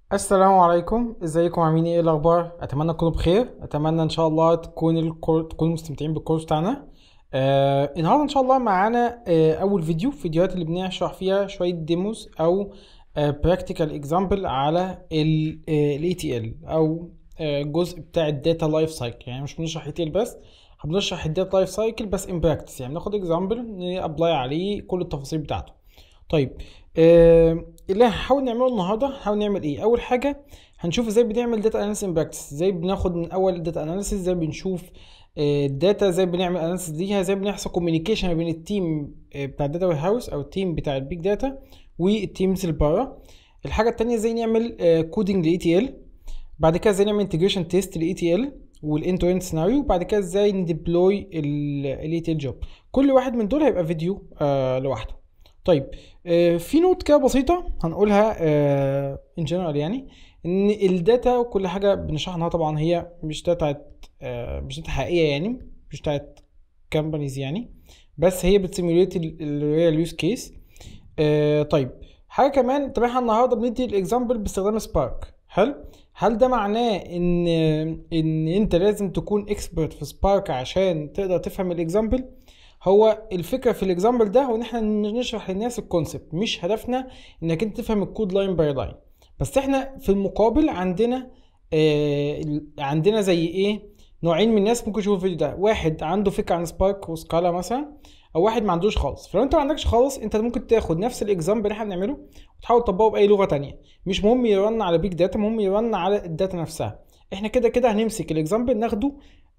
السلام عليكم ازيكم عاملين ايه الاخبار اتمنى تكونوا بخير اتمنى ان شاء الله تكون الكور... تكونوا مستمتعين بالكورس بتاعنا آه النهارده ان شاء الله معانا آه اول فيديو فيديوهات اللي بنشرح فيها شويه ديموز او براكتيكال اكزامبل على الاي تي ال او آه جزء بتاع الداتا لايف سايكل يعني مش بنشرح اي تي ال بس بنشرح الداتا لايف سايكل بس ان براكتس يعني بناخد اكزامبل نابلاي عليه كل التفاصيل بتاعته طيب آه اللي هنحاول نعمله النهارده هنحاول نعمل ايه اول حاجه هنشوف ازاي بنعمل داتا اناليسيس ان براكتس ازاي بناخد من اول الداتا اناليسيس ازاي بنشوف الداتا ازاي بنعمل اناليسيس ليها ازاي بنحصل كوميونيكيشن ما بين التيم بتاع الداتا وير هاوس او التيم بتاع البيج داتا والتيمز اللي بره الحاجه التانية ازاي نعمل كودنج لاي تي ال بعد كده ازاي نعمل انتجريشن تيست لاي تي ال والان تو اند سيناريو بعد كده ازاي نديبلوي الاي تي ال جوب كل واحد من دول هيبقى فيديو آه لوحده طيب آه في نوت كده بسيطه هنقولها ان جنرال يعني ان الداتا وكل حاجه بنشرحها طبعا هي مش داتا آه مش داتا حقيقيه يعني مش بتاعت كامبانيز يعني بس هي بتسيموليت الريال يوز كيس طيب حاجه كمان طب احنا النهارده بندي الاكزامبل باستخدام سبارك حلو هل ده معناه ان ان انت لازم تكون اكسبرت في سبارك عشان تقدر تفهم الاكزامبل هو الفكره في الاكزامبل ده هو ان احنا نشرح للناس الكونسبت مش هدفنا انك انت تفهم الكود لاين باي لاين بس احنا في المقابل عندنا آه عندنا زي ايه نوعين من الناس ممكن يشوفوا الفيديو ده واحد عنده فكره عن سبارك وسكالا مثلا او واحد ما عندوش خالص فلو انت ما عندكش خالص انت ممكن تاخد نفس الاكزامبل اللي احنا بنعمله وتحاول تطبقه باي لغه تانية مش مهم يرن على بيج داتا مهم يرن على الداتا نفسها احنا كده كده هنمسك الاكزامبل ناخده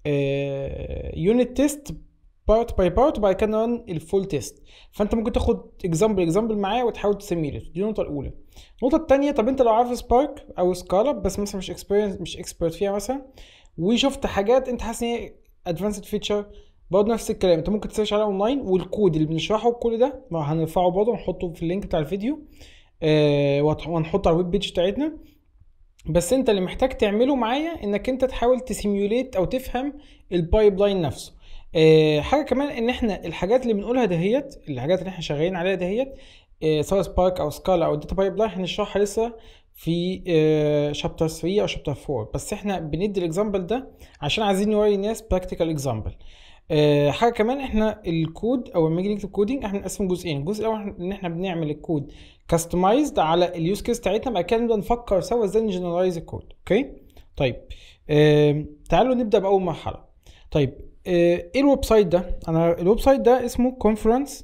يونت تيست بارت باي بارت وبعد كده نرن الفول تيست فانت ممكن تاخد اكزامبل اكزامبل معاه وتحاول تسميله دي النقطه الاولى النقطه الثانيه طب انت لو عارف سبارك او سكالا بس مثلا مش اكسبيرينس مش اكسبرت فيها مثلا وشفت حاجات انت حاسس ان هي ادفانسد فيتشر برضه نفس الكلام انت ممكن تسيرش عليها اونلاين والكود اللي بنشرحه كل ده هنرفعه برضه ونحطه في اللينك بتاع الفيديو آه وهنحطه على الويب بيج بتاعتنا بس انت اللي محتاج تعمله معايا انك انت تحاول تسيميوليت او تفهم البايب لاين نفسه آه حاجه كمان ان احنا الحاجات اللي بنقولها دهيت الحاجات اللي احنا شغالين عليها دهيت آه سواء سبارك او سكالا او داتا بايب لاين هنشرحها لسه في شابتر 3 او شابتر 4 بس احنا بندي الاكزامبل ده عشان عايزين نوري الناس براكتيكال اكزامبل أه حاجه كمان احنا الكود او لما نيجي نكتب كودنج احنا بنقسم جزئين الجزء الاول ان احنا بنعمل الكود كاستمايزد على اليوز كيس بتاعتنا بعد كده نبدا نفكر سوا ازاي نجنرالايز الكود اوكي طيب أه تعالوا نبدا باول مرحله طيب أه ايه الويب سايت ده انا الويب سايت ده اسمه كونفرنس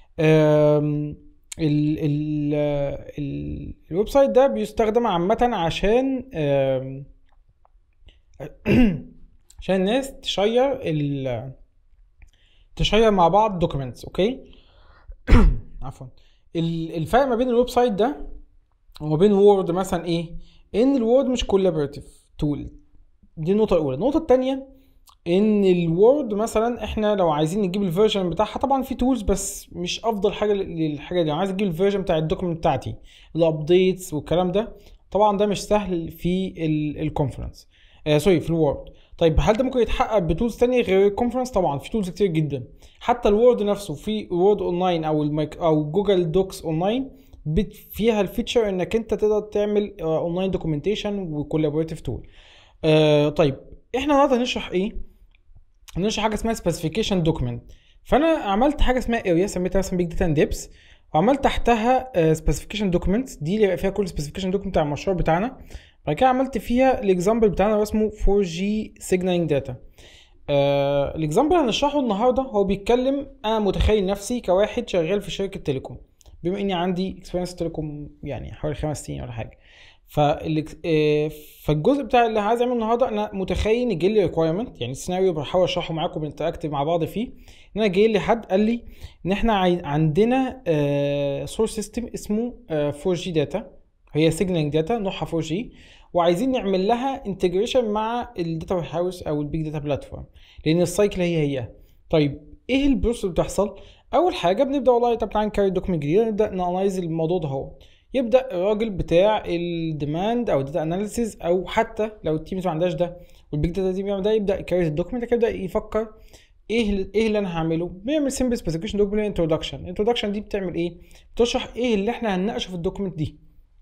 ال ال ال الويب سايت ده بيستخدم عامه عشان عشان الناس تشير ال تشير مع بعض دوكيومنتس اوكي عفوا الفرق ما بين الويب سايت ده وما بين وورد مثلا ايه ان الوورد مش كولابوريتيف تول دي النقطه الاولى النقطه الثانيه ان الوورد مثلا احنا لو عايزين نجيب الفيرجن بتاعها طبعا في تولز بس مش افضل حاجه للحاجه دي عايز اجيب الفيرجن بتاع الدوكيمنت بتاعتي الابديتس والكلام ده طبعا ده مش سهل في الكونفرنس آه سوري في الوورد طيب هل ده ممكن يتحقق بتولز تانية غير الكونفرنس طبعا في تولز كتير جدا حتى الوورد نفسه في وورد اونلاين او الميك او جوجل دوكس اونلاين فيها الفيتشر انك انت تقدر تعمل اونلاين دوكيومنتيشن وكولابوريتيف تول آه طيب احنا النهارده هنشرح ايه هنشرح حاجه اسمها سبيسيفيكيشن دوكيمنت فانا عملت حاجه اسمها اريا سميتها مثلا بيج داتا اند ديبس وعملت تحتها سبيسيفيكيشن دوكيمنتس دي اللي فيها كل سبيسيفيكيشن دوكيمنت بتاع المشروع بتاعنا بعد كده عملت فيها الاكزامبل بتاعنا اسمه 4G سيجنالينج داتا آه الاكزامبل اللي هنشرحه النهارده هو بيتكلم انا متخيل نفسي كواحد شغال في شركه تيليكوم بما اني عندي اكسبيرينس تيليكوم يعني حوالي خمس سنين ولا حاجه آه فالجزء بتاع اللي عايز اعمله النهارده انا متخيل ان جاي لي ريكوايرمنت يعني السيناريو بحاول اشرحه معاكم بنتراكتيف مع بعض فيه ان انا جاي لي حد قال لي ان احنا عندنا سورس سيستم اسمه 4G داتا هي سيجنالينج داتا نوعها 4G وعايزين نعمل لها انتجريشن مع الداتا وير هاوس او البيج داتا بلاتفورم لان السايكل هي هي طيب ايه البروسس اللي بتحصل اول حاجه بنبدا والله طب تعالى نكرر دوكيمنت جديد نبدا نانلايز الموضوع ده هو يبدا الراجل بتاع الديماند او الداتا اناليسيز او حتى لو التيم ما عندهاش ده والبيج داتا تيم بيعمل ده يبدا يكريت الدوكيمنت يبدا يفكر ايه ايه اللي انا هعمله بيعمل سمبل سبيسيفيكيشن دوكيمنت انتروداكشن الانتروداكشن دي بتعمل ايه بتشرح ايه اللي احنا هنناقشه في الدوكيمنت دي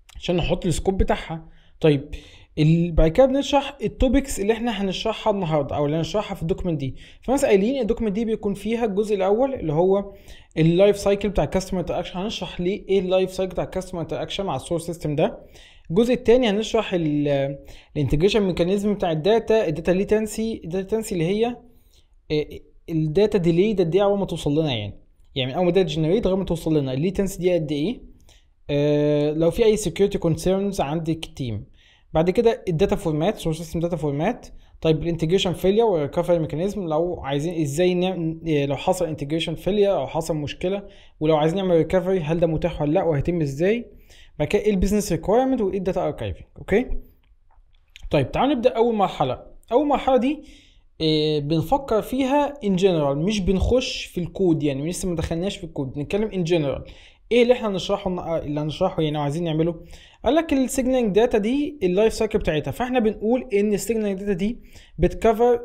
عشان نحط السكوب بتاعها طيب ال- بعد كده بنشرح التوبكس اللي احنا هنشرحها النهارده او اللي هنشرحها في الدوكيمنت دي فمثلا قايلين الدوكيمنت دي بيكون فيها الجزء الاول اللي هو اللايف سايكل بتاع الكاستمر انتراكشن هنشرح ليه ايه اللايف سايكل بتاع الكاستمر انتراكشن مع السورس سيستم ده الجزء الثاني هنشرح الانتجريشن ميكانيزم بتاع الداتا الداتا ليتنسي الداتا ليتنسي اللي هي الداتا ديلي ده قد ايه اول ما توصل لنا يعني يعني من اول ما الداتا جنريت لغايه ما توصل لنا الليتنسي دي قد ايه آه، لو في اي security concerns عندك تيم بعد كده الداتا فورمات سورس سيستم داتا فورمات طيب الانتجريشن فيلير والريكفري ميكانيزم لو عايزين ازاي نعمل لو حصل انتجريشن فيلير او حصل مشكله ولو عايزين نعمل ريكفري هل ده متاح ولا لا وهيتم ازاي بعد كده ايه البيزنس ريكويرمنت وايه الداتا اركايفنج اوكي طيب تعالوا نبدا اول مرحله اول مرحله دي إيه بنفكر فيها ان جنرال مش بنخش في الكود يعني لسه ما دخلناش في الكود بنتكلم ان جنرال ايه اللي احنا هنشرحه النا- اللي هنشرحه يعني وعايزين نعمله قال لك السيجنالينج داتا دي اللايف سايكل بتاعتها فاحنا بنقول ان السيجنالينج داتا دي بتكفر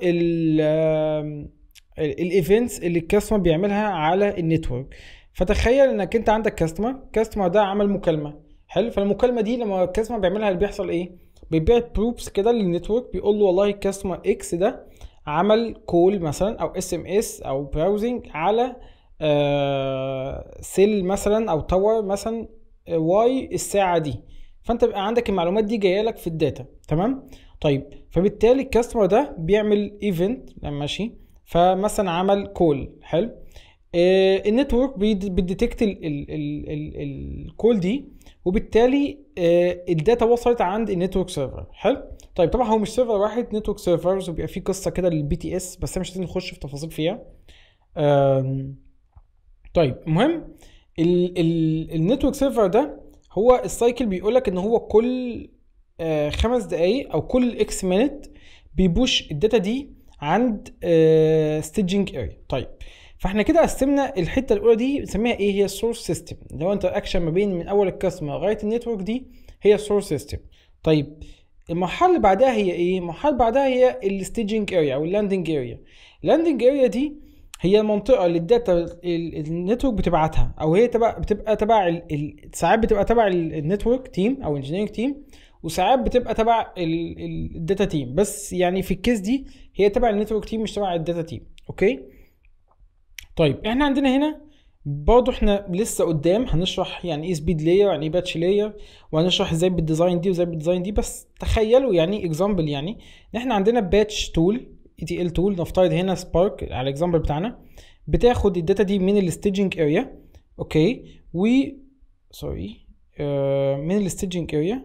الايفنتس اللي الكاستمر بيعملها على النتورك فتخيل انك انت عندك كاستمر كاستمر ده عمل مكالمه حلو فالمكالمه دي لما الكاستمر بيعملها اللي بيحصل ايه بيبيع بروفز كده للنتورك بيقول له والله الكاستمر اكس ده عمل كول مثلا او اس ام اس او براوزنج على آه سيل مثلا او تاور مثلا آه، واي الساعه دي فانت بيبقى عندك المعلومات دي جايه لك في الداتا تمام طيب فبالتالي الكاستمر ده بيعمل ايفنت ماشي فمثلا عمل كول حلو آه النتورك بيديتكت الكول دي وبالتالي آه الداتا وصلت عند النتورك سيرفر حلو طيب طبعا هو مش سيرفر واحد نتورك سيرفرز وبيبقى في قصه كده للبي تي اس بس مش لازم نخش في تفاصيل فيها آم، طيب المهم النتورك سيرفر ده هو السايكل بيقول لك ان هو كل آه، خمس دقايق او كل اكس مينت بيبوش الداتا دي عند ستيجنج اريا طيب فاحنا كده قسمنا الحته الاولى دي بنسميها ايه هي السورس سيستم اللي هو انت اكشن ما بين من اول الكاستمر لغايه النتورك دي هي السورس سيستم طيب المرحله اللي بعدها هي ايه المرحله اللي بعدها هي الستيجنج اريا او اللاندنج اريا اللاندنج اريا دي هي المنطقه اللي الداتا ال- النتورك بتبعتها او هي تبع بتبقى تبع ال- ال- ساعات بتبقى تبع ال- النتورك تيم او انجينيرنج تيم وساعات بتبقى تبع ال- ال- الداتا تيم بس يعني في الكيس دي هي تبع النتورك تيم مش تبع الداتا تيم اوكي طيب احنا عندنا هنا برضه احنا لسه قدام هنشرح يعني ايه سبيد لاير يعني ايه باتش لاير وهنشرح ازاي بالديزاين دي وازاي بالديزاين دي بس تخيلوا يعني اكزامبل يعني ان احنا عندنا باتش تول اي تي ال تول نفترض هنا سبارك على الاكزامبل بتاعنا بتاخد الداتا دي من الستيجنج اريا اوكي و سوري آه من الستيجنج اريا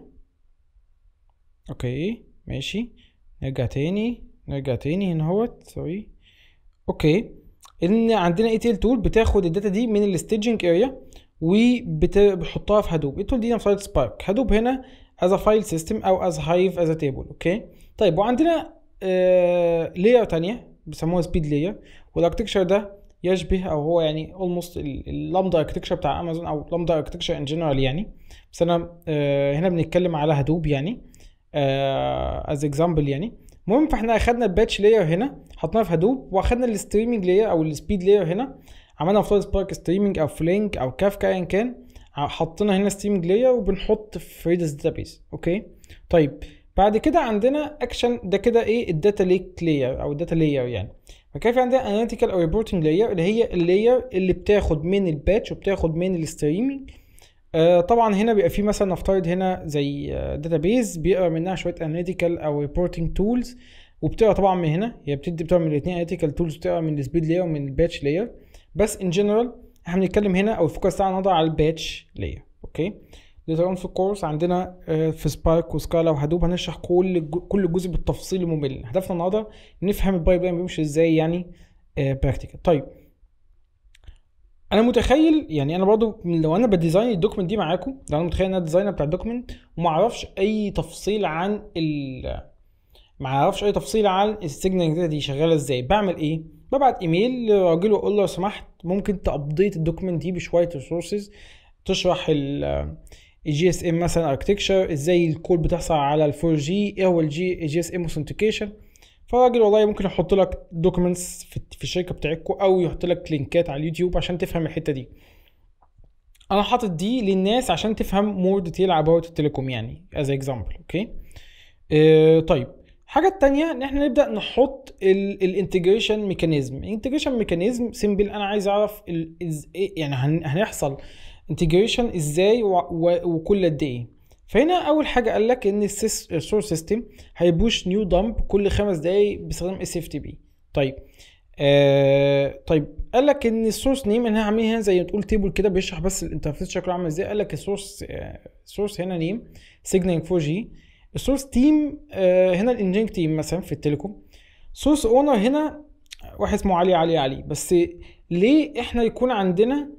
اوكي ماشي نرجع تاني نرجع تاني هنا اهوت سوري اوكي ان عندنا اي تي ال تول بتاخد الداتا دي من الستيجنج اريا وبتحطها في هادوب التول دي نفترض سبارك هادوب هنا از فايل سيستم او از هايف از تيبل اوكي طيب وعندنا آه لاير تانية بيسموها سبيد لاير والاركتكشر ده يشبه او هو يعني اولموست اللامدا اركتكشر بتاع امازون او لامدا اركتكشر ان جنرال يعني بس انا آه هنا بنتكلم على هادوب يعني از اكزامبل يعني المهم فاحنا اخدنا الباتش لاير هنا حطيناها في هادوب واخدنا الستريمنج لاير او السبيد لاير هنا عملنا نفترض سبارك ستريمنج او فلينك او كافكا ايا كان حطينا هنا ستريمنج لاير وبنحط في ريدس داتابيس اوكي طيب بعد كده عندنا اكشن ده كده ايه الداتا ليك لاير او الداتا لاير يعني فكان في عندنا اناليتيكال او ريبورتنج لاير اللي هي اللاير اللي بتاخد من الباتش وبتاخد من الستريمنج آه طبعا هنا بيبقى في مثلا نفترض هنا زي داتابيز بيقرا منها شويه اناليتيكال او ريبورتنج تولز وبتقرا طبعا من هنا هي بتدي بتقرا من الاثنين اناليتيكال تولز بتقرا من السبيد لاير ومن الباتش لاير بس ان جنرال احنا بنتكلم هنا او الفوكس بتاعنا النهارده على الباتش لاير اوكي ليتر في الكورس عندنا في سبارك وسكالا وهدوب هنشرح كل كل جزء بالتفصيل الممل هدفنا النهارده نفهم البايب لاين بيمشي ازاي يعني براكتيكال طيب انا متخيل يعني انا برضو لو انا بديزاين الدوكيمنت دي معاكم لو انا متخيل ان انا الديزاينر بتاع الدوكيمنت وما اعرفش اي تفصيل عن ال ما اعرفش اي تفصيل عن السيجنال دي شغاله ازاي بعمل ايه ببعت ايميل لراجل واقول له لو سمحت ممكن تابديت الدوكيمنت دي بشويه ريسورسز تشرح الجي اس ام مثلا اركتكشر ازاي الكود بتحصل على ال 4 جي ايه هو الجي جي اس ام اوثنتيكيشن فالراجل والله ممكن يحط لك دوكيومنتس في, في الشركه بتاعتكم او يحط لك لينكات على اليوتيوب عشان تفهم الحته دي انا حاطط دي للناس عشان تفهم مور ديتيل اباوت التليكوم يعني از اكزامبل اوكي آه طيب الحاجة التانية ان احنا نبدأ نحط الانتجريشن ميكانيزم الانتجريشن ميكانيزم سيمبل انا عايز اعرف ال- إز- إيه- يعني هن- هنحصل انتجريشن ازاي و- و- وكل قد ايه فهنا اول حاجة قال لك ان السورس سيستم هيبوش نيو دمب كل خمس دقايق باستخدام اس اف تي بي طيب آه طيب قال لك ان السورس نيم احنا عاملين هنا زي ما تقول تيبل كده بيشرح بس الانترفيس شكله عامل ازاي قال لك السورس سورس هنا نيم سيجنال 4 جي السورس تيم آه هنا الانجينج تيم مثلا في التليكوم سورس اونر هنا واحد اسمه علي علي علي بس ليه احنا يكون عندنا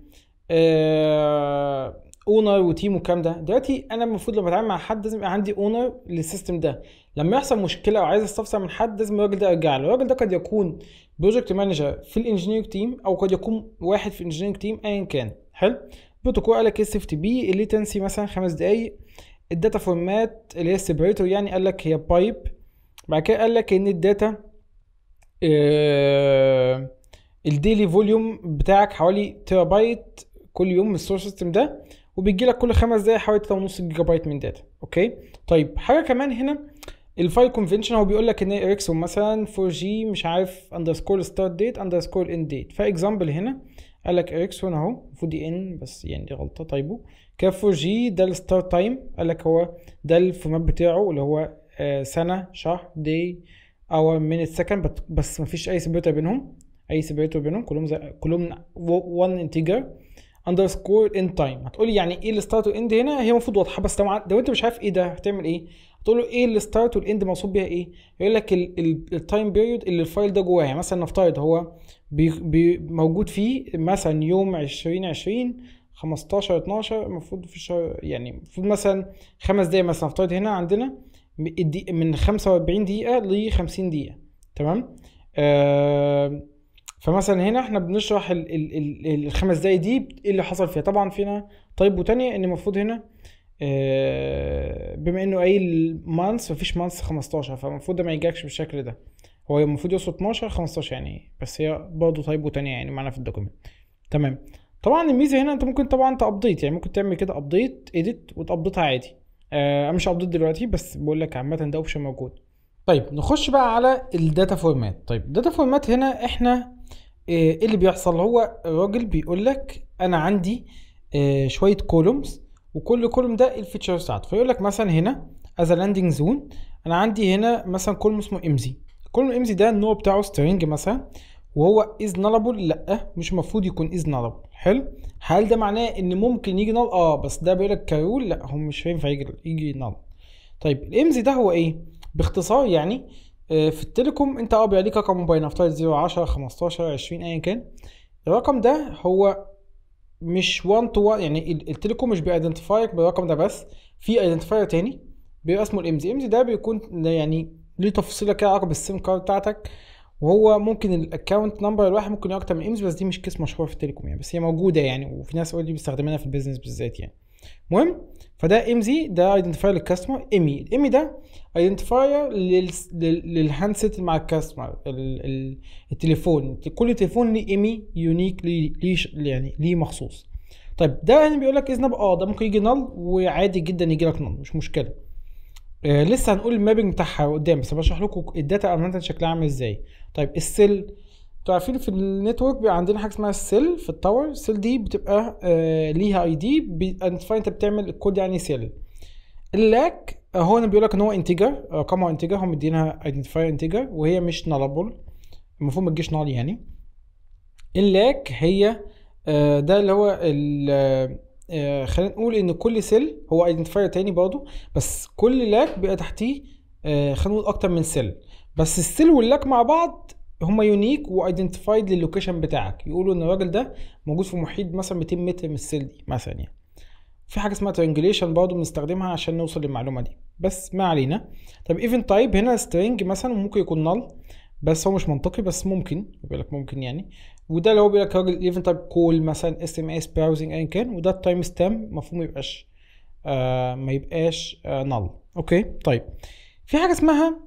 اونر وتيم والكلام ده دلوقتي انا المفروض لما اتعامل مع حد لازم يبقى عندي اونر للسيستم ده لما يحصل مشكله او عايز استفسر من حد لازم الراجل ده ارجع له الراجل ده قد يكون بروجكت مانجر في الانجينير تيم او قد يكون واحد في الانجينير تيم ايا كان حلو بروتوكول قال لك اس اف تي بي الليتنسي مثلا خمس دقايق الداتا فورمات اللي هي السيبريتور يعني قال لك هي بايب بعد كده قال لك ان الداتا آه الديلي فوليوم بتاعك حوالي تيرا بايت كل يوم من السورس سيستم ده وبيجي لك كل خمس دقايق حوالي 3.5 جيجا بايت من داتا اوكي طيب حاجه كمان هنا الفايل كونفنشن هو بيقول لك ان اريكسون مثلا 4 جي مش عارف اندرسكور ستارت ديت اندرسكور اند ديت فاكزامبل هنا قال لك اريكسون اهو المفروض دي ان بس يعني دي غلطه طيبه كان 4 جي ده الستارت تايم قال لك هو ده الفورمات بتاعه اللي هو آه، سنه شهر دي اور مينيت سكند بس مفيش اي سيبريتور بينهم اي سيبريتور بينهم كلهم زي كلهم 1 انتجر اندرسكور ان تايم هتقولي يعني ايه الستارت والاند هنا هي المفروض واضحه بس لو, ع- لو انت مش عارف ايه ده هتعمل ايه هتقول له ايه الستارت والاند مقصود بيها ايه يقول لك التايم بيريود اللي الفايل ده جواه يعني مثلا نفترض هو بي بي موجود فيه مثلا يوم 2020 15 12 المفروض في شهر يعني المفروض مثلا خمس دقايق مثلا نفترض هنا عندنا الدي- من 45 دقيقه ل 50 دقيقه تمام آه فمثلا هنا احنا بنشرح ال ال ال الخمس دقايق دي ايه اللي حصل فيها طبعا فينا طيب وتانية ان المفروض هنا آه، بما انه قايل مانس مفيش مانس 15 فالمفروض ده ما يجيكش بالشكل ده هو المفروض يوصل 12 15 يعني بس هي برضه طيب وتانية يعني معانا في الدوكيمنت تمام طبعا الميزه هنا انت ممكن طبعا تابديت يعني ممكن تعمل كده ابديت اديت وتابديتها عادي آه أنا مش ابديت دلوقتي بس بقول لك عامه ده اوبشن موجود طيب نخش بقى على الداتا فورمات طيب الداتا فورمات هنا احنا ايه اللي بيحصل هو الراجل بيقول لك انا عندي آه، شويه كولومز وكل كولوم ده إيه الفيتشرز بتاعته فيقول لك مثلا هنا از لاندنج زون انا عندي هنا مثلا كولوم اسمه امزي الكولوم امزي ده النوع بتاعه سترينج مثلا وهو از نالبل لا مش المفروض يكون از نالبل حلو هل ده معناه ان ممكن يجي نال اه بس ده بيقول لك كرول لا هو مش هينفع يجي يجي نال طيب الامزي ده هو ايه باختصار يعني آه، في التليكوم انت اه بيبقى ليك رقم موبايل نفترض 0 10 15 20 ايا كان الرقم ده هو مش 1 تو 1 يعني ال- التليكوم مش بيأيدنتيفايك بالرقم ده بس في ايدنتيفاير تاني بيبقى اسمه الامزي الامزي ده بيكون ده يعني ليه تفصيله كده علاقه بالسيم كارد بتاعتك وهو ممكن الاكونت نمبر الواحد ممكن يبقى اكتر من امزي بس دي مش كيس مشهور في التليكوم يعني بس هي موجوده يعني وفي ناس اوريدي بيستخدمينها في البيزنس بالذات يعني المهم فده امزي ده ايدنتيفاير للكاستمر ايمي الايمي ده ايدنتيفاير للهاندسيت اللي مع الكاستمر ال- ال- التليفون كل تليفون ليه ايمي يونيك ليه ليه ش- يعني ليه مخصوص طيب ده يعني بيقول لك اذنب اه ده ممكن يجي نل وعادي جدا يجي لك نل مش مشكله آه لسه هنقول المابنج بتاعها قدام بس بشرح لكم الداتا عامه شكلها عامل ازاي طيب السيل انتوا عارفين في النتورك بيبقى عندنا حاجه اسمها السيل في التاور السيل دي بتبقى آه ليها اي دي بيدنتيفاي انت بتعمل الكود يعني سيل اللاك آه، هو انا بيقول لك ان هو انتجر رقمها انتجر هم مدينها ايدنتيفاير انتجر وهي مش نالبل المفروض ما تجيش نال يعني اللاك هي آه، ده اللي هو ال آه، خلينا نقول ان كل سيل هو ايدنتيفاير تاني برضه بس كل لاك بيبقى تحتيه آه، خلينا نقول اكتر من سيل بس السيل واللاك مع بعض هما يونيك وايدنتيفايد للوكيشن بتاعك يقولوا ان الراجل ده موجود في محيط مثلا 200 متر من السيل دي مثلا يعني في حاجه اسمها ترينجليشن برضه بنستخدمها عشان نوصل للمعلومه دي بس ما علينا طب ايفن تايب هنا سترينج مثلا ممكن يكون نل بس هو مش منطقي بس ممكن بيقول لك ممكن يعني وده اللي هو بيقول لك راجل ايفن تايب كول مثلا اس ام اس براوزنج ايا كان وده التايم ستام المفروض ما يبقاش آه ما يبقاش آه نل اوكي طيب في حاجه اسمها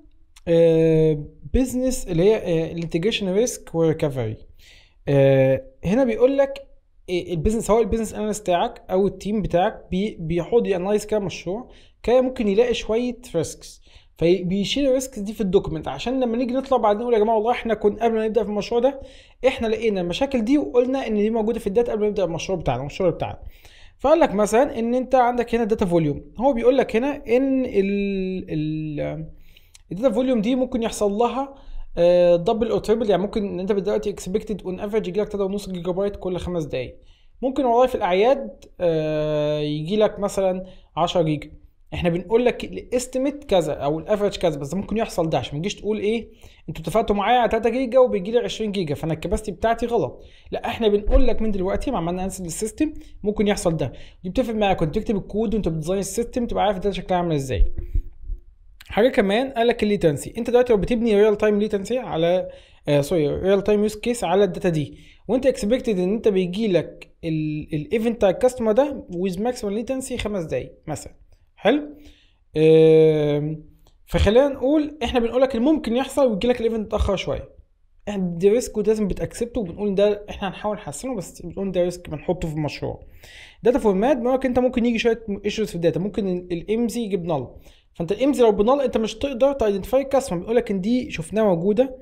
بزنس اللي هي الانتجريشن ريسك وريكفري هنا بيقول لك إيه البيزنس سواء البيزنس اناليست بتاعك او التيم بتاعك بي بيحط يانلايز كده مشروع كان ممكن يلاقي شويه ريسكس فبيشيل الريسكس دي في الدوكيمنت عشان لما نيجي نطلع بعدين نقول يا جماعه والله احنا كنا قبل ما نبدا في المشروع ده احنا لقينا المشاكل دي وقلنا ان دي موجوده في الداتا قبل ما نبدا المشروع بتاعنا المشروع بتاعنا فقال لك مثلا ان انت عندك هنا داتا فوليوم هو بيقول لك هنا ان ال ال الداتا فوليوم دي ممكن يحصل لها دبل او تريبل يعني ممكن ان انت دلوقتي اكسبكتد اون افريج يجي لك 3.5 جيجا بايت كل خمس دقايق ممكن والله في الاعياد يجي لك مثلا 10 جيجا احنا بنقول لك الاستيميت كذا او الافريج كذا بس ممكن يحصل ده عشان ما تجيش تقول ايه انتوا اتفقتوا معايا على 3 جيجا وبيجي لي 20 جيجا فانا الكباستي بتاعتي غلط لا احنا بنقول لك من دلوقتي مع عملنا انسل للسيستم ممكن يحصل ده دي بتفرق معاك كنت تكتب الكود وانت بتديزاين السيستم تبقى عارف الداتا شكلها عامله ازاي حاجه كمان قال لك الليتنسي انت دلوقتي لو بتبني ريال تايم ليتنسي على آه سوري ريال تايم يوز كيس على الداتا دي وانت اكسبكتد ان انت بيجي لك الايفنت بتاع الكاستمر ده ويز ماكسيمم ليتنسي خمس دقايق مثلا حلو آه فخلينا نقول احنا بنقول لك ممكن يحصل ويجي لك الايفنت متاخر شويه احنا دي ريسك ولازم بتاكسبته وبنقول ده احنا هنحاول نحسنه بس بنقول ده ريسك بنحطه في المشروع داتا فورمات بيقول لك انت ممكن يجي شويه ايشوز في الداتا ممكن الامزي يجيب نل فانت الامزي لو بنال انت مش تقدر تايدنتيفاي الكاستمر بيقول لك ان دي شفناها موجوده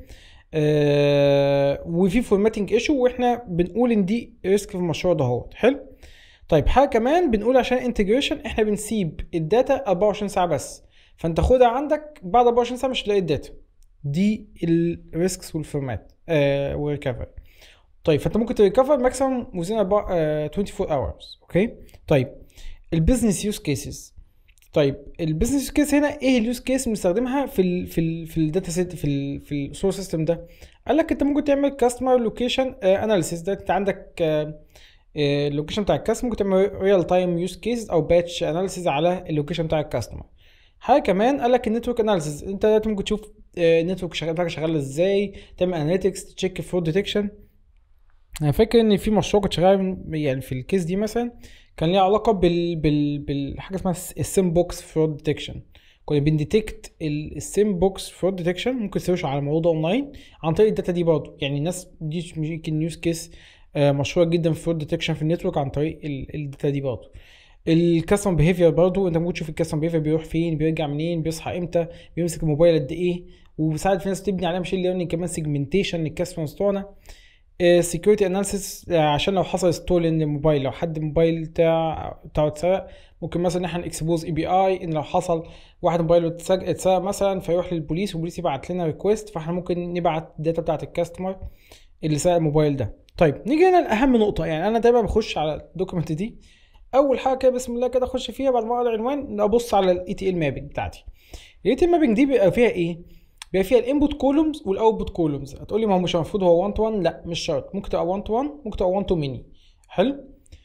آه وفي فورماتنج ايشو واحنا بنقول ان دي ريسك في المشروع ده اهوت حلو طيب حاجه كمان بنقول عشان انتجريشن احنا بنسيب الداتا 24 ساعه بس فانت خدها عندك بعد 24 ساعه مش هتلاقي الداتا دي الريسكس والفورمات آه والريكفري طيب فانت ممكن تريكفر ماكسيمم وزين 24 اورز اوكي طيب البيزنس يوز كيسز طيب البيزنس يوز كيس هنا ايه اليوز كيس بنستخدمها في ال في ال في الداتا سيت في ال في السورس سيستم ده قال لك انت ممكن تعمل كاستمر لوكيشن اناليسيس ده انت عندك اللوكيشن بتاع الكاستمر ممكن تعمل ريال تايم يوز كيس او باتش اناليسيس على اللوكيشن بتاع الكاستمر حاجه كمان قال لك النتورك اناليسيس انت دلوقتي ممكن تشوف النتورك شغال بتاعك شغال ازاي تعمل اناليتكس تشيك فرود ديتكشن انا فاكر ان في مشروع كنت شغال يعني في الكيس دي مثلا كان ليه علاقه بال بال بالحاجه اسمها السيم بوكس فرود ديتكشن كنا بنديتكت السيم بوكس فرود ديتكشن ممكن تسيرش على الموضوع ده اونلاين عن طريق الداتا دي برضه يعني الناس دي يمكن يوز كيس مشهوره جدا في فرود ديتكشن في النتورك عن طريق الداتا دي برضه الكاستمر بيهيفير برضه انت ممكن تشوف الكاستمر بيهيفير بيروح فين بيرجع منين بيصحى امتى بيمسك الموبايل قد ايه وساعات في ناس تبني عليها ماشين ليرنينج كمان سيجمنتيشن للكاستمرز بتوعنا سكيورتي اناليسيس عشان لو حصل ستولن للموبايل لو حد الموبايل بتاع بتاعه اتسرق ممكن مثلا ان احنا اكسبوز اي بي اي ان لو حصل واحد موبايله اتسرق مثلا فيروح للبوليس والبوليس يبعت لنا ريكويست فاحنا ممكن نبعت الداتا بتاعت الكاستمر اللي سرق الموبايل ده طيب نيجي هنا لاهم نقطه يعني انا دايما بخش على الدوكيمنت دي اول حاجه كده بسم الله كده اخش فيها بعد ما اقرا العنوان ابص على الاي تي ال مابنج بتاعتي الاي تي ال مابنج دي بيبقى فيها ايه بيبقى فيها الانبوت كولومز والاوتبوت كولومز هتقولي ما هو مش المفروض هو 1 تو 1 لا مش شرط ممكن تبقى 1 تو 1 ممكن تبقى 1 تو ميني حلو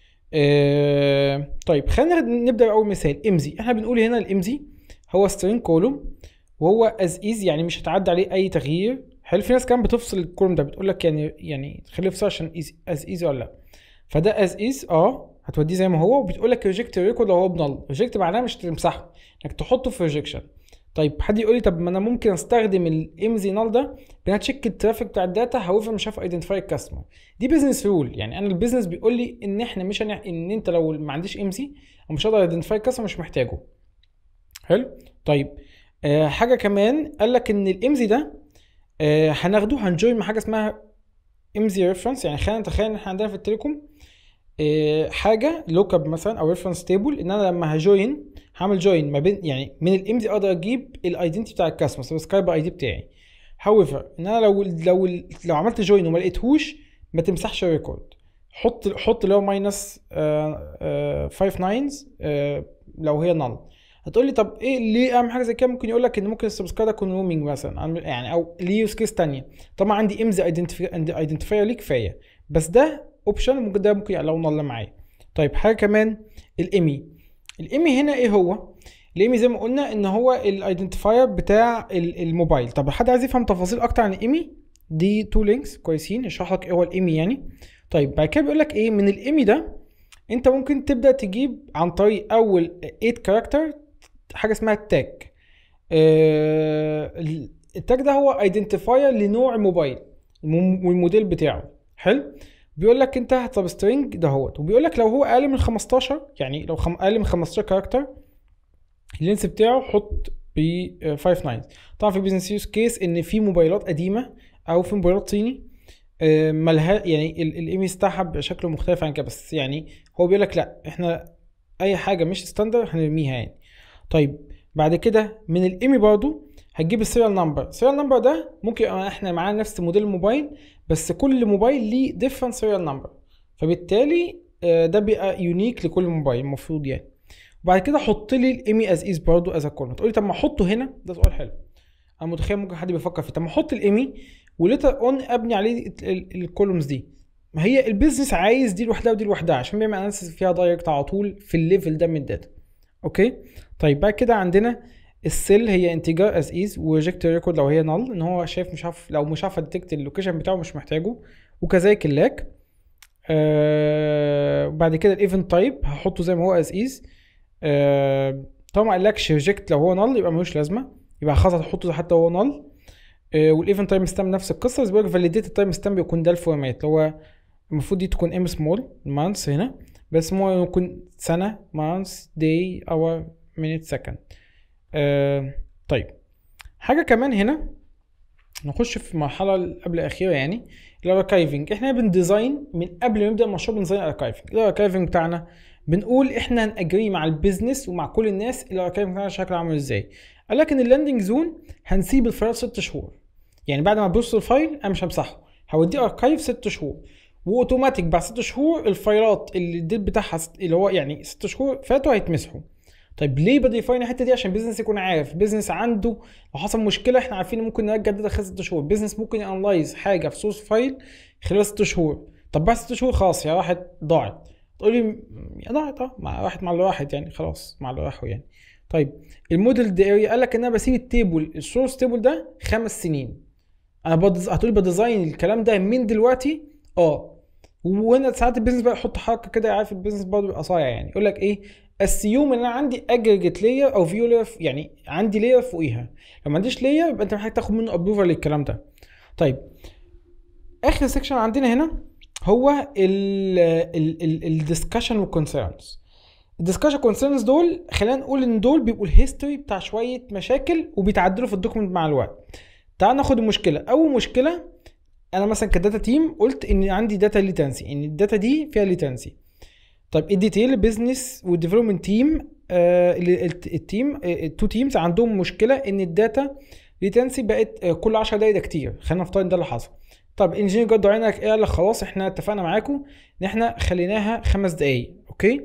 آه طيب خلينا نبدا باول مثال امزي احنا بنقول هنا الامزي هو سترينج كولوم وهو از ايز يعني مش هتعدي عليه اي تغيير حلو في ناس كمان بتفصل الكولوم ده بتقول لك يعني يعني خليه يفصل عشان از ايز ولا لا فده از ايز اه هتوديه زي ما هو وبتقول لك ريجكت ريكورد لو هو بنل ريجكت معناها مش تمسحه انك تحطه في ريجكشن طيب حد يقول لي طب ما انا ممكن استخدم الام زي نال ده بان تشيك الترافيك بتاع الداتا هاويفر مش عارف ايدنتيفاي الكاستمر دي بزنس رول يعني انا البيزنس بيقول لي ان احنا مش هنح... ان انت لو ما عنديش ام سي ومش هقدر ايدنتيفاي الكاستمر مش محتاجه حلو طيب آه حاجه كمان قال لك ان الام زي ده آه هناخده هنجوين مع حاجه اسمها ام زي ريفرنس يعني خلينا نتخيل ان احنا عندنا في التليكوم آه حاجه لوك اب مثلا او ريفرنس تيبل ان انا لما هجوين هعمل جوين ما بين يعني من الام دي اقدر اجيب الايدنتي بتاع الكاستمر سبسكرايبر اي دي بتاعي هاويفر ان انا لو لو لو عملت جوين وما لقيتهوش ما تمسحش الريكورد حط حط اللي هو ماينس 5 ناينز لو هي نل هتقول لي طب ايه ليه اعمل حاجه زي كده ممكن يقول لك ان ممكن السبسكرايبر يكون رومينج مثلا يعني او ليه يوز كيس ثانيه طبعا عندي امز ايدنتيفاير ليه كفايه بس ده اوبشن ممكن ده ممكن لو نل معايا طيب حاجه كمان الايمي الايمي هنا ايه هو الايمي زي ما قلنا ان هو الايدنتيفاير بتاع الموبايل طب حد عايز يفهم تفاصيل اكتر عن الايمي دي تو لينكس كويسين اشرح لك ايه هو الايمي يعني طيب بعد كده بيقول لك ايه من الايمي ده انت ممكن تبدا تجيب عن طريق اول 8 كاركتر حاجه اسمها التاج آه التاج ده هو ايدنتيفاير لنوع موبايل والموديل بتاعه حلو بيقول لك انت طب سترينج دهوت وبيقول لك لو هو اقل من 15 يعني لو خم... اقل من 15 كاركتر اللينس بتاعه حط ب 5 9 طبعا في بيزنس يوز كيس ان في موبايلات قديمه او في موبايلات صيني آه، ملها يعني الايميز بتاعها بشكل مختلف عن كده بس يعني هو بيقول لك لا احنا اي حاجه مش ستاندرد هنرميها يعني طيب بعد كده من الايمي برضو هتجيب السيريال نمبر السيريال نمبر ده ممكن يبقى احنا معانا نفس موديل الموبايل بس كل موبايل ليه ديفرنت سيريال نمبر فبالتالي آه، ده بيبقى يونيك لكل موبايل المفروض يعني وبعد كده حط لي الايمي از از برضو از كولوم تقول لي طب ما احطه هنا ده سؤال حلو انا متخيل ممكن حد بيفكر فيه طب ما احط الايمي وليتر اون ابني عليه الكولومز دي ما هي البيزنس عايز دي لوحدها ودي لوحدها عشان بيعمل اناليسيس فيها دايركت على طول في الليفل ده من الداتا اوكي طيب بعد كده عندنا السيل هي انتجر از از وريجكت ريكورد لو هي نل ان هو شايف مش عارف لو مش عارف اديتكت اللوكيشن بتاعه مش محتاجه وكذلك اللاك آه بعد كده الايفنت تايب هحطه زي ما هو از از آه طبعا ما قالكش ريجكت لو هو نل يبقى ملوش لازمه يبقى خلاص هتحطه حتى هو نل آه والايفنت تايم ستامب نفس القصه بس بيقول فاليديت التايم ستامب يكون ده الفورمات اللي هو المفروض دي تكون ام سمول مانثs هنا بس مو يكون سنه مانث داي اور مينيت سكند طيب حاجه كمان هنا نخش في المرحله اللي قبل الاخيره يعني الاركايفنج احنا بنديزاين من قبل ما نبدا المشروع بنديزاين الاركايفنج الاركايفنج بتاعنا بنقول احنا هنأجري مع البيزنس ومع كل الناس الاركايفنج بتاعنا شكله عامل ازاي قال لك ان اللاندنج زون هنسيب الفايل ست شهور يعني بعد ما تبص الفايل انا مش همسحه هوديه اركايف ست شهور واوتوماتيك بعد ست شهور الفايلات اللي الديت بتاعها ست- اللي هو يعني ست شهور فاتوا هيتمسحوا طيب ليه بدا يفاين الحته دي عشان بيزنس يكون عارف بيزنس عنده لو حصل مشكله احنا عارفين إن ممكن نرجع الداتا خلال ست شهور بيزنس ممكن يانلايز حاجه في سورس فايل خلال ست شهور طب بعد ست شهور خلاص يا راحت ضاعت تقولي م- يا ضاعت اه مع راحت مع اللي راحت يعني خلاص مع اللي راحوا يعني طيب الموديل ده اريا قال لك ان انا بسيب التيبل السورس تيبل ده خمس سنين انا بدز... هتقولي بديزاين الكلام ده من دلوقتي اه وهنا ساعات البيزنس بقى يحط حركه كده عارف البيزنس برضه بيبقى صايع يعني يقول لك ايه اسيوم ان انا عندي اجريجيت لاير او فيو لاير يعني عندي لاير فوقيها لو ما عنديش لاير يبقى انت محتاج تاخد منه ابروفال للكلام ده طيب اخر سيكشن عندنا هنا هو الدiscussion والكونسيرنز الدiscussion كونسيرنز دول خلينا نقول ان دول بيبقوا الهيستوري بتاع شويه مشاكل وبيتعدلوا في الدوكيمنت مع الوقت تعال ناخد المشكله اول مشكله انا مثلا كداتا تيم قلت ان عندي داتا ليتنسي ان الداتا دي فيها ليتنسي طيب الديتيل بزنس والديفلوبمنت تيم التيم التو تيمز عندهم مشكله ان الداتا ليتنسي بقت آه، كل 10 دقايق ده كتير خلينا نفترض إن ده اللي حصل طب انجينير جد عينك قال لك خلاص احنا اتفقنا معاكم ان احنا خليناها خمس دقايق اوكي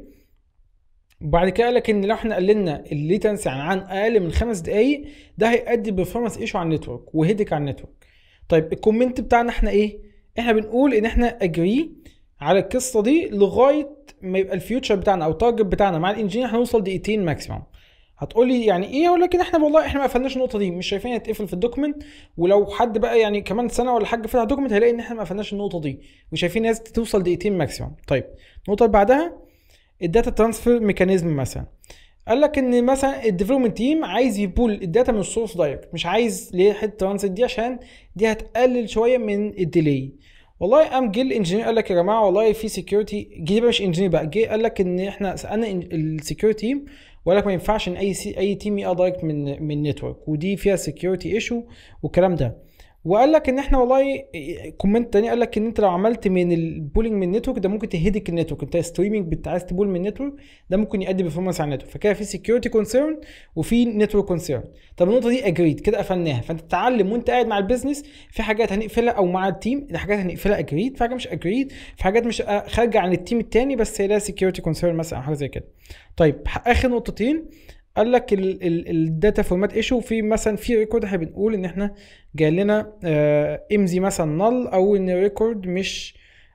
وبعد كده قال لك ان لو احنا قللنا الليتنسي عن عن اقل من خمس دقايق ده هيؤدي بفرمانس ايشو على النتورك وهيدك على النتورك طيب الكومنت بتاعنا احنا ايه احنا بنقول ان احنا اجري على القصه دي لغايه ما يبقى الفيوتشر بتاعنا او التارجت بتاعنا مع الانجينير هنوصل دقيقتين ماكسيمم هتقولي يعني ايه ولكن احنا والله احنا ما قفلناش النقطه دي مش شايفين هتقفل في الدوكيمنت ولو حد بقى يعني كمان سنه ولا حاجه فتح الدوكيمنت هيلاقي ان احنا ما قفلناش النقطه دي وشايفين ناس توصل دقيقتين ماكسيمم طيب النقطه اللي بعدها الداتا ترانسفير ميكانيزم مثلا قال لك ان مثلا الديفلوبمنت تيم عايز يبول الداتا من السورس دايركت مش عايز ليه حته ترانزيت دي عشان دي هتقلل شويه من الديلي والله قام جه الانجينير قال لك يا جماعه والله في سكيورتي جه بقى مش انجينير بقى جه قال لك ان احنا سالنا السكيورتي تيم وقال لك ما ينفعش ان اي سي اي تيم يقى دايركت من من نتورك ودي فيها سكيورتي ايشو والكلام ده وقال لك ان احنا والله كومنت تاني قال لك ان انت لو عملت من البولينج من النتورك ده ممكن تهدك النتورك انت ستريمنج بت عايز تبول من النتورك ده ممكن يؤدي بفورمانس على النتورك فكده في سكيورتي كونسيرن وفي نتورك كونسيرن طب النقطه دي اجريد كده قفلناها فانت تتعلم وانت قاعد مع البيزنس في حاجات هنقفلها او مع التيم في حاجات هنقفلها اجريد في حاجات مش اجريد في حاجات مش خارجه عن التيم التاني بس هي لها سكيورتي كونسيرن مثلا او حاجه زي كده طيب اخر نقطتين قال لك الداتا فورمات ايشو في مثلا في ريكورد احنا بنقول ان احنا جاي لنا ام زي مثلا نل او ان ريكورد مش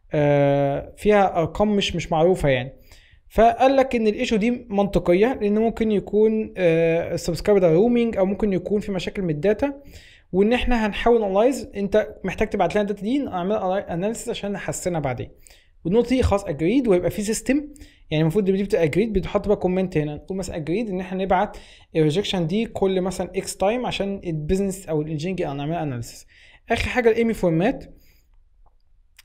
آه، فيها ارقام مش مش معروفه يعني فقال لك ان الايشو دي منطقيه لان ممكن يكون السبسكرايبر ده رومينج او ممكن يكون في مشاكل من الداتا وان احنا هنحاول انلايز انت محتاج تبعت لنا الداتا دي نعمل اناليسيس عشان نحسنها بعدين والنقطه دي خلاص اجريد ويبقى في سيستم يعني المفروض دي بتبقى اجريد بتحط بقى كومنت هنا نقول مثلا اجريد ان احنا نبعت الريجكشن دي كل مثلا اكس تايم عشان البيزنس او الانجينير نعمل اناليسيس اخر حاجه الايمي فورمات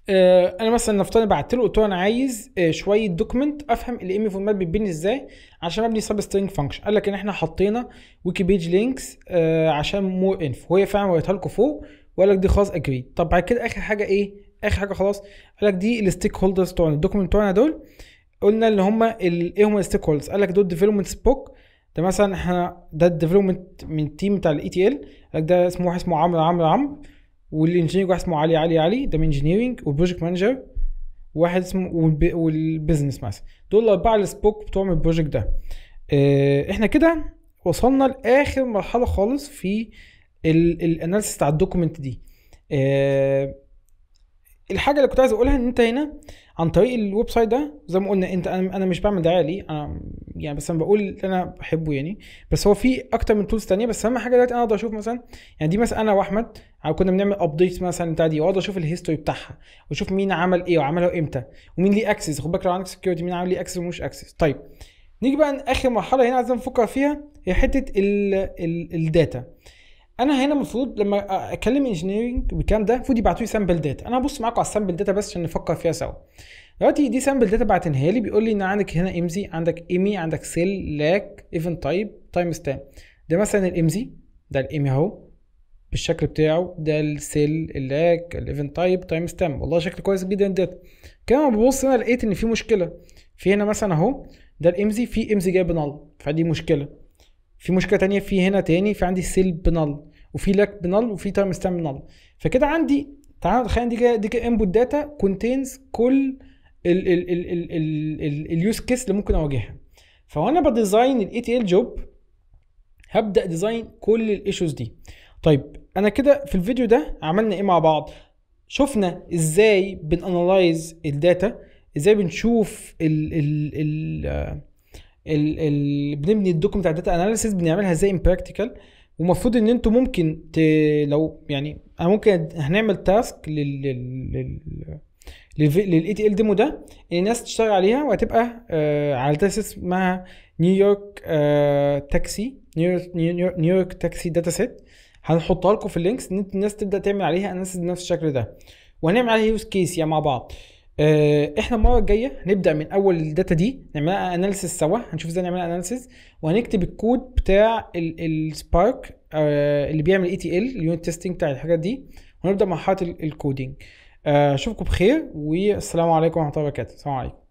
آه، انا مثلا نفترض بعت له قلت له انا عايز آه، شويه دوكيمنت افهم الام فورمات بيتبني ازاي عشان ابني سب سترينج فانكشن قال لك ان احنا حطينا ويكي بيج لينكس عشان مور انفو هي فعلا وريتها لكم فوق وقال لك دي خلاص اجريد طب بعد كده اخر حاجه ايه اخر حاجه خلاص قال لك دي الستيك هولدرز بتوعنا الدوكيمنت بتوعنا دول قلنا اللي هم ال- ايه هم الستيك هولدرز قال لك دول ديفلوبمنت سبوك ده مثلا احنا ده الديفلوبمنت من التيم بتاع الاي تي ال قال لك ده اسمه واحد اسمه عمرو عمرو عمرو والانجينير واحد اسمه علي علي علي ده من انجينيرنج والبروجكت مانجر واحد اسمه والب- والبيزنس مثلا دول الاربعه السبوك بتوع من البروجكت ده اه احنا كده وصلنا لاخر مرحله خالص في الاناليسيس بتاع الدوكيمنت دي اه الحاجه اللي كنت عايز اقولها ان انت هنا عن طريق الويب سايت ده زي ما قلنا انت انا انا مش بعمل دعايه ليه انا يعني بس انا بقول اللي انا بحبه يعني بس هو في اكتر من تولز تانية بس اهم حاجه دلوقتي انا اقدر اشوف مثلا يعني دي مثلا انا واحمد كنا بنعمل ابديت مثلا بتاع دي واقدر اشوف الهيستوري بتاعها واشوف مين عمل ايه وعملها امتى ومين ليه اكسس خد بالك لو عندك سكيورتي مين عمل ليه اكسس ومش اكسس طيب نيجي بقى اخر مرحله هنا عايزين نفكر فيها هي حته ال ال الداتا انا هنا المفروض لما اكلم انجينيرنج بالكلام ده المفروض يبعتوا لي سامبل داتا انا هبص معاكم على السامبل داتا بس عشان نفكر فيها سوا دلوقتي دي سامبل داتا بعتنها لي بيقول لي ان عندك هنا امزي عندك ايمي عندك سيل لاك ايفنت تايب تايم ستامب ده مثلا الامزي ده الايمي اهو بالشكل بتاعه ده السيل اللاك الايفنت تايب تايم ستامب والله شكل كويس جدا الداتا كده لما ببص هنا لقيت ان في مشكله في هنا مثلا اهو ده الامزي في امزي جاي بنال فدي مشكله في مشكله تانية في هنا تاني في عندي سيل بنال وفي لاك بنال وفي تايم ستامب بنال فكده عندي تعالوا نتخيل دي كده دي كده انبوت داتا كونتينز كل اليوز كيس اللي ممكن اواجهها فوانا بديزاين الاي تي ال جوب هبدا ديزاين كل الايشوز دي طيب انا كده في الفيديو ده عملنا ايه مع بعض شفنا ازاي بنانلايز الداتا ازاي بنشوف ال ال ال ال ال بنبني الدوكيمنت بتاع الداتا اناليسيس بنعملها ازاي ان براكتيكال ومفروض ان انتوا ممكن ت... لو يعني انا ممكن هنعمل تاسك لل لل لل للاي تي ال ديمو ده ان الناس تشتغل عليها وهتبقى آه على اساس اسمها نيويورك آه تاكسي نيويورك نيويورك, نيويورك تاكسي داتا سيت هنحطها لكم في اللينكس ان الناس تبدا تعمل عليها اناليسيس بنفس الشكل ده وهنعمل عليها يوز كيس يعني مع بعض آه احنا المره الجايه هنبدا من اول الداتا دي نعملها اناليسيس سوا هنشوف ازاي نعملها اناليسيس وهنكتب الكود بتاع السبارك آه اللي بيعمل اي تي ال اليونت تيستنج بتاع الحاجات دي ونبدا مرحله الكودينج اشوفكم بخير والسلام عليكم ورحمه الله وبركاته السلام عليكم